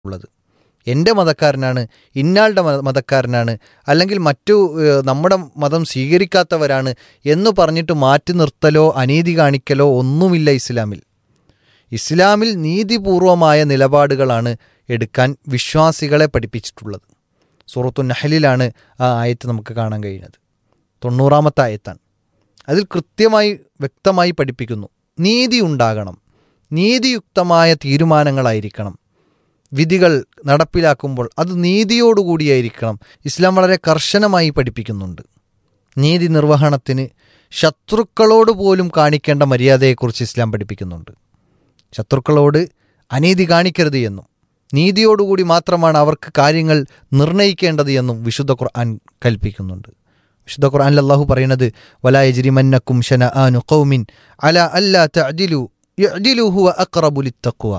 ഉള്ളത് എൻ്റെ മതക്കാരനാണ് ഇന്നാളുടെ മത- മതക്കാരനാണ് അല്ലെങ്കിൽ മറ്റു ഏഹ്, നമ്മുടെ മതം സ്വീകരിക്കാത്തവരാണ് എന്ന് പറഞ്ഞിട്ട് മാറ്റി നിർത്തലോ അനീതി കാണിക്കലോ ഒന്നുമില്ല ഇസ്ലാമിൽ ഇസ്ലാമിൽ നീതിപൂർവമായ നിലപാടുകളാണ് എടുക്കാൻ വിശ്വാസികളെ പഠിപ്പിച്ചിട്ടുള്ളത് സൂറത്തു നഹലിലാണ് ആ ആയത്ത് നമുക്ക് കാണാൻ കഴിയുന്നത് തൊണ്ണൂറാമത്തെ ആയത്താണ് അതിൽ കൃത്യമായി വ്യക്തമായി പഠിപ്പിക്കുന്നു നീതി ഉണ്ടാകണം നീതിയുക്തമായ തീരുമാനങ്ങളായിരിക്കണം വിധികൾ നടപ്പിലാക്കുമ്പോൾ അത് നീതിയോടുകൂടിയായിരിക്കണം ഇസ്ലാം വളരെ കർശനമായി പഠിപ്പിക്കുന്നുണ്ട് നീതി നിർവഹണത്തിന് ശത്രുക്കളോട് പോലും കാണിക്കേണ്ട മര്യാദയെക്കുറിച്ച് ഇസ്ലാം പഠിപ്പിക്കുന്നുണ്ട് ശത്രുക്കളോട് അനീതി കാണിക്കരുത് എന്നും നീതിയോടുകൂടി മാത്രമാണ് അവർക്ക് കാര്യങ്ങൾ നിർണയിക്കേണ്ടത് എന്നും വിശുദ്ധ ഖുർആൻ കൽപ്പിക്കുന്നുണ്ട് വിശുദ്ധ ഖുർആനിൽ അള്ളാഹു പറയുന്നത് വലായജിരിമന്നക്കും ഷന ആനു കൗമിൻ അല അല്ലാ തഅദിലു യഅദിലു ഹുവ അഖ്റബു ലിത്തഖ്വ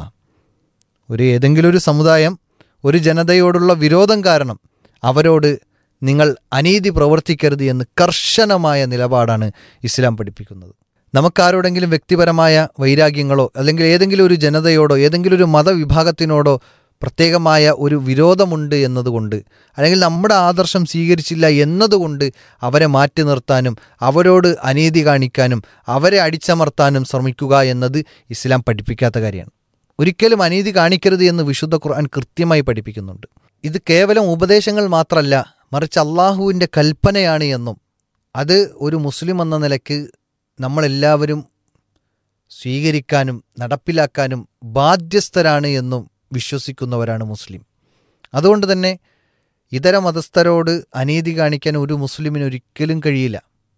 ഒരു ഏതെങ്കിലും ഒരു സമുദായം ഒരു ജനതയോടുള്ള വിരോധം കാരണം അവരോട് നിങ്ങൾ അനീതി പ്രവർത്തിക്കരുത് എന്ന് കർശനമായ നിലപാടാണ് ഇസ്ലാം പഠിപ്പിക്കുന്നത് നമുക്കാരോടെങ്കിലും വ്യക്തിപരമായ വൈരാഗ്യങ്ങളോ അല്ലെങ്കിൽ ഏതെങ്കിലും ഒരു ജനതയോടോ ഏതെങ്കിലും ഒരു മതവിഭാഗത്തിനോടോ പ്രത്യേകമായ ഒരു വിരോധമുണ്ട് എന്നതുകൊണ്ട് അല്ലെങ്കിൽ നമ്മുടെ ആദർശം സ്വീകരിച്ചില്ല എന്നതുകൊണ്ട് അവരെ മാറ്റി നിർത്താനും അവരോട് അനീതി കാണിക്കാനും അവരെ അടിച്ചമർത്താനും ശ്രമിക്കുക എന്നത് ഇസ്ലാം പഠിപ്പിക്കാത്ത കാര്യമാണ് ഒരിക്കലും അനീതി കാണിക്കരുത് എന്ന് വിശുദ്ധ ഖുർആൻ കൃത്യമായി പഠിപ്പിക്കുന്നുണ്ട് ഇത് കേവലം ഉപദേശങ്ങൾ മാത്രമല്ല മറിച്ച് അള്ളാഹുവിൻ്റെ കൽപ്പനയാണ് എന്നും അത് ഒരു മുസ്ലിം എന്ന നിലയ്ക്ക് നമ്മളെല്ലാവരും സ്വീകരിക്കാനും നടപ്പിലാക്കാനും ബാധ്യസ്ഥരാണ് എന്നും വിശ്വസിക്കുന്നവരാണ് മുസ്ലിം അതുകൊണ്ട് തന്നെ ഇതര മതസ്ഥരോട് അനീതി കാണിക്കാൻ ഒരു മുസ്ലിമിന് ഒരിക്കലും കഴിയില്ല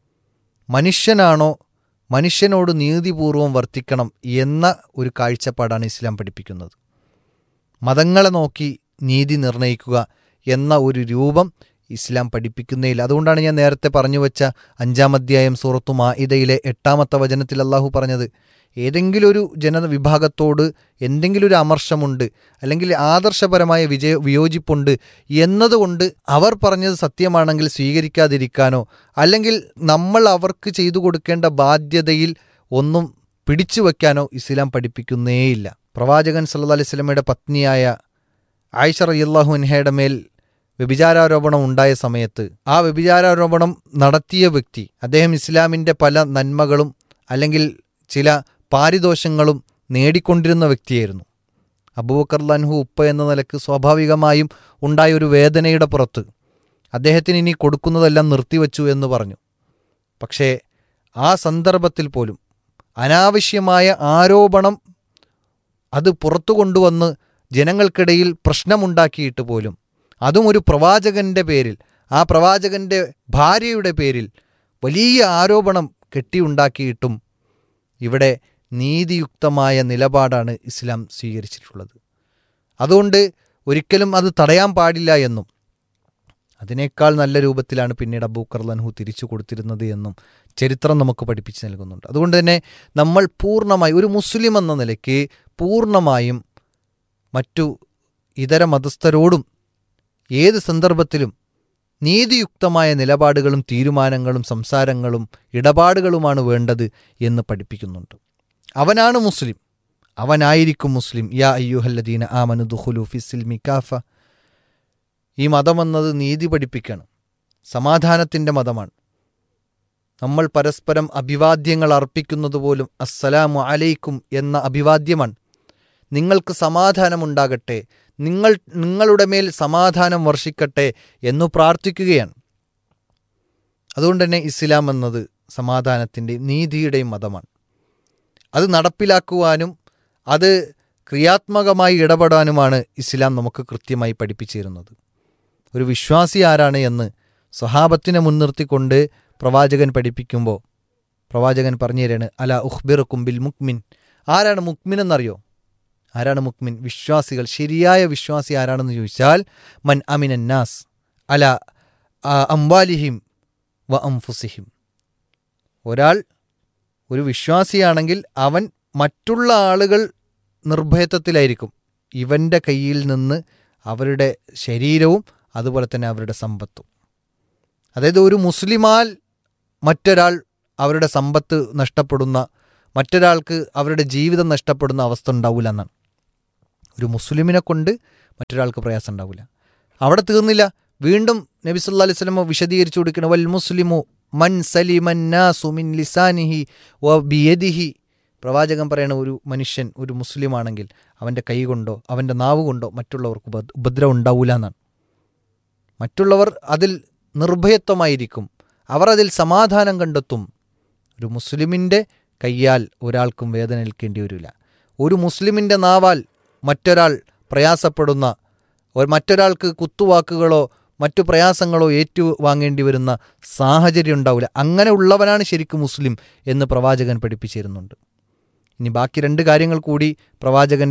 മനുഷ്യനാണോ മനുഷ്യനോട് നീതിപൂർവം വർത്തിക്കണം എന്ന ഒരു കാഴ്ചപ്പാടാണ് ഇസ്ലാം പഠിപ്പിക്കുന്നത് മതങ്ങളെ നോക്കി നീതി നിർണയിക്കുക എന്ന ഒരു രൂപം ഇസ്ലാം പഠിപ്പിക്കുന്നേയില്ല അതുകൊണ്ടാണ് ഞാൻ നേരത്തെ പറഞ്ഞു വെച്ച അഞ്ചാം അധ്യായം സൂറത്തു മാഇദയിലെ എട്ടാമത്തെ വചനത്തിൽ അള്ളാഹു പറഞ്ഞത് ഏതെങ്കിലും ഒരു ജന വിഭാഗത്തോട് എന്തെങ്കിലും ഒരു അമർഷമുണ്ട് അല്ലെങ്കിൽ ആദർശപരമായ വിജയ വിയോജിപ്പുണ്ട് എന്നതുകൊണ്ട് അവർ പറഞ്ഞത് സത്യമാണെങ്കിൽ സ്വീകരിക്കാതിരിക്കാനോ അല്ലെങ്കിൽ നമ്മൾ അവർക്ക് ചെയ്തു കൊടുക്കേണ്ട ബാധ്യതയിൽ ഒന്നും പിടിച്ചു വയ്ക്കാനോ ഇസ്ലാം പഠിപ്പിക്കുന്നേയില്ല പ്രവാചകൻ സല്ലല്ലാഹു അലൈഹി വസല്ലമയുടെ പത്നിയായ ആയിഷ റളിയല്ലാഹു അൻഹയുടെ മേൽ വ്യഭിചാരാരോപണം ഉണ്ടായ സമയത്ത് ആ വ്യഭിചാരാരോപണം നടത്തിയ വ്യക്തി അദ്ദേഹം ഇസ്ലാമിൻ്റെ പല നന്മകളും അല്ലെങ്കിൽ ചില പാരിതോഷങ്ങളും നേടിക്കൊണ്ടിരുന്ന വ്യക്തിയായിരുന്നു അബൂബക്കർ ലൻഹു ഉപ്പ എന്ന നിലക്ക് സ്വാഭാവികമായും ഉണ്ടായ ഒരു വേദനയുടെ പുറത്ത് അദ്ദേഹത്തിന് ഇനി കൊടുക്കുന്നതെല്ലാം നിർത്തിവെച്ചു എന്ന് പറഞ്ഞു പക്ഷേ ആ സന്ദർഭത്തിൽ പോലും അനാവശ്യമായ ആരോപണം അത് പുറത്തു കൊണ്ടുവന്ന് ജനങ്ങൾക്കിടയിൽ പ്രശ്നമുണ്ടാക്കിയിട്ട് പോലും അതും ഒരു പ്രവാചകന്റെ പേരിൽ ആ പ്രവാചകന്റെ ഭാര്യയുടെ പേരിൽ വലിയ ആരോപണം കെട്ടിയുണ്ടാക്കിയിട്ടും ഇവിടെ നീതിയുക്തമായ നിലപാടാണ് ഇസ്ലാം സ്വീകരിച്ചിട്ടുള്ളത് അതുകൊണ്ട് ഒരിക്കലും അത് തടയാൻ പാടില്ല എന്നും അതിനേക്കാൾ നല്ല രൂപത്തിലാണ് പിന്നീട് അബൂക്കർ ലൻഹു തിരിച്ചു കൊടുത്തിരുന്നത് എന്നും ചരിത്രം നമുക്ക് പഠിപ്പിച്ചു നൽകുന്നുണ്ട് അതുകൊണ്ട് തന്നെ നമ്മൾ പൂർണ്ണമായി ഒരു മുസ്ലിം എന്ന നിലയ്ക്ക് പൂർണ്ണമായും മറ്റു ഇതര മതസ്ഥരോടും ഏത് സന്ദർഭത്തിലും നീതിയുക്തമായ നിലപാടുകളും തീരുമാനങ്ങളും സംസാരങ്ങളും ഇടപാടുകളുമാണ് വേണ്ടത് എന്ന് പഠിപ്പിക്കുന്നുണ്ട് അവനാണ് മുസ്ലിം അവനായിരിക്കും മുസ്ലിം യാ അയ്യുഹല്ലദീന ആമനു ദുഹുലു ഫിസിൽമി കാഫ ഈ മതമെന്നത് നീതി പഠിപ്പിക്കണം സമാധാനത്തിൻ്റെ മതമാണ് നമ്മൾ പരസ്പരം അഭിവാദ്യങ്ങൾ അർപ്പിക്കുന്നത് പോലും അസ്സലാമു അലൈക്കും എന്ന അഭിവാദ്യമാണ് നിങ്ങൾക്ക് സമാധാനമുണ്ടാകട്ടെ നിങ്ങൾ നിങ്ങളുടെ മേൽ സമാധാനം വർഷിക്കട്ടെ എന്നു പ്രാർത്ഥിക്കുകയാണ് അതുകൊണ്ട് തന്നെ ഇസ്ലാം എന്നത് സമാധാനത്തിൻ്റെയും നീതിയുടെയും മതമാണ് അത് നടപ്പിലാക്കുവാനും അത് ക്രിയാത്മകമായി ഇടപെടാനുമാണ് ഇസ്ലാം നമുക്ക് കൃത്യമായി പഠിപ്പിച്ചു തരുന്നത് ഒരു വിശ്വാസി ആരാണ് എന്ന് സ്വഹാബത്തിനെ മുൻനിർത്തിക്കൊണ്ട് പ്രവാചകൻ പഠിപ്പിക്കുമ്പോൾ പ്രവാചകൻ പറഞ്ഞു തരാണ് അല ഉഹ്ബിർ കുംബിൽ മുക്മിൻ ആരാണ് മുക്മിൻ എന്നറിയോ ആരാണ് മുക്മിൻ വിശ്വാസികൾ ശരിയായ വിശ്വാസി ആരാണെന്ന് ചോദിച്ചാൽ മൻ അമിനന്നാസ് അല അംവാലിഹിം വ അംഫുസിഹിം ഒരാൾ ഒരു വിശ്വാസിയാണെങ്കിൽ അവൻ മറ്റുള്ള ആളുകൾ നിർഭയത്വത്തിലായിരിക്കും ഇവൻ്റെ കയ്യിൽ നിന്ന് അവരുടെ ശരീരവും അതുപോലെ തന്നെ അവരുടെ സമ്പത്തും അതായത് ഒരു മുസ്ലിമാൽ മറ്റൊരാൾ അവരുടെ സമ്പത്ത് നഷ്ടപ്പെടുന്ന മറ്റൊരാൾക്ക് അവരുടെ ജീവിതം നഷ്ടപ്പെടുന്ന അവസ്ഥ ഉണ്ടാവില്ല എന്നാണ് ഒരു മുസ്ലിമിനെ കൊണ്ട് മറ്റൊരാൾക്ക് പ്രയാസം ഉണ്ടാവില്ല അവിടെ തീർന്നില്ല വീണ്ടും നബി സല്ലാ അലൈഹി സ്വലമ വിശദീകരിച്ചു കൊടുക്കണം വൽ മുസ്ലിമു മൻ സലിമൻ നാസു മിൻ ലിസാനിഹി വ ബിയദിഹി പ്രവാചകൻ പറയുന്ന ഒരു മനുഷ്യൻ ഒരു മുസ്ലിമാണെങ്കിൽ അവൻ്റെ കൈ കൊണ്ടോ അവൻ്റെ നാവ് കൊണ്ടോ മറ്റുള്ളവർക്ക് ഉപ ഉപദ്രവം ഉണ്ടാവില്ല എന്നാണ് മറ്റുള്ളവർ അതിൽ നിർഭയത്വമായിരിക്കും അവർ അതിൽ സമാധാനം കണ്ടെത്തും ഒരു മുസ്ലിമിൻ്റെ കയ്യാൽ ഒരാൾക്കും വേദന ഏൽക്കേണ്ടി വരില്ല ഒരു മുസ്ലിമിൻ്റെ നാവാൽ മറ്റൊരാൾ പ്രയാസപ്പെടുന്ന ഒരു മറ്റൊരാൾക്ക് കുത്തുവാക്കുകളോ മറ്റു പ്രയാസങ്ങളോ ഏറ്റുവാങ്ങേണ്ടി വരുന്ന സാഹചര്യം ഉണ്ടാവില്ല അങ്ങനെ ഉള്ളവനാണ് ശരിക്കും മുസ്ലിം എന്ന് പ്രവാചകൻ പഠിപ്പിച്ചിരുന്നുണ്ട് ഇനി ബാക്കി രണ്ട് കാര്യങ്ങൾ കൂടി പ്രവാചകൻ